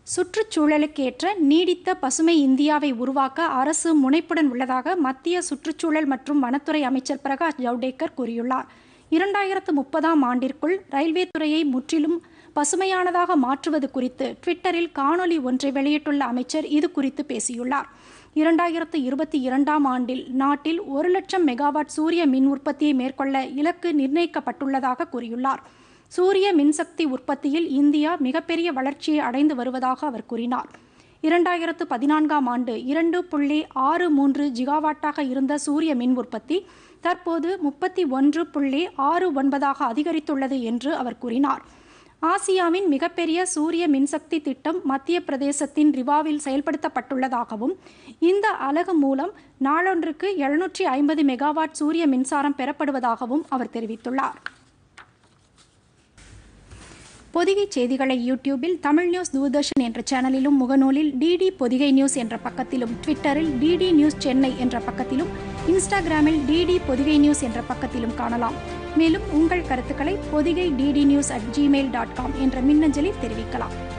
சுற்றுச்சூழலுக்கேற்ற நீடித்த பசுமை இந்தியாவை உருவாக்க அரசு முனைப்புடன் உள்ளதாக மத்திய சுற்றுச்சூழல் மற்றும் வனத்துறை அமைச்சர் பிரகாஷ் ஜவடேகர் கூறியுள்ளார் இரண்டாயிரத்து முப்பதாம் ஆண்டிற்குள் ரயில்வே துறையை முற்றிலும் பசுமையானதாக மாற்றுவது குறித்து ட்விட்டரில் காணொலி ஒன்றை வெளியிட்டுள்ள அமைச்சர் இது குறித்து பேசியுள்ளார் இரண்டாயிரத்து இருபத்தி இரண்டாம் ஆண்டில் நாட்டில் ஒரு லட்சம் மெகாவாட் சூரிய மின் உற்பத்தியை மேற்கொள்ள இலக்கு நிர்ணயிக்கப்பட்டுள்ளதாக கூறியுள்ளார் சூரிய மின்சக்தி உற்பத்தியில் இந்தியா மிகப்பெரிய வளர்ச்சியை அடைந்து வருவதாக அவர் கூறினார் இரண்டாயிரத்து பதினான்காம் ஆண்டு இரண்டு புள்ளி ஆறு மூன்று ஜிகாவாட்டாக இருந்த சூரிய மின் உற்பத்தி தற்போது முப்பத்தி ஒன்று புள்ளி ஆறு ஒன்பதாக அதிகரித்துள்ளது என்று அவர் கூறினார் ஆசியாவின் மிகப்பெரிய சூரிய மின்சக்தி திட்டம் மத்திய பிரதேசத்தின் ரிவாவில் செயல்படுத்தப்பட்டுள்ளதாகவும் இந்த அலகு மூலம் நாளொன்றுக்கு எழுநூற்றி ஐம்பது மெகாவாட் சூரிய மின்சாரம் பெறப்படுவதாகவும் அவர் தெரிவித்துள்ளார் பொதிகை செய்திகளை யூடியூபில் தமிழ் நியூஸ் தூர்தர்ஷன் என்ற சேனலிலும் முகநூலில் டிடி பொதிகை நியூஸ் என்ற பக்கத்திலும் ட்விட்டரில் டிடி நியூஸ் சென்னை என்ற பக்கத்திலும் இன்ஸ்டாகிராமில் டிடி பொதிகை நியூஸ் என்ற பக்கத்திலும் காணலாம் மேலும் உங்கள் கருத்துக்களை Pothigai DD news at Gmail dot com என்ற மின்னஞ்சலில் தெரிவிக்கலாம்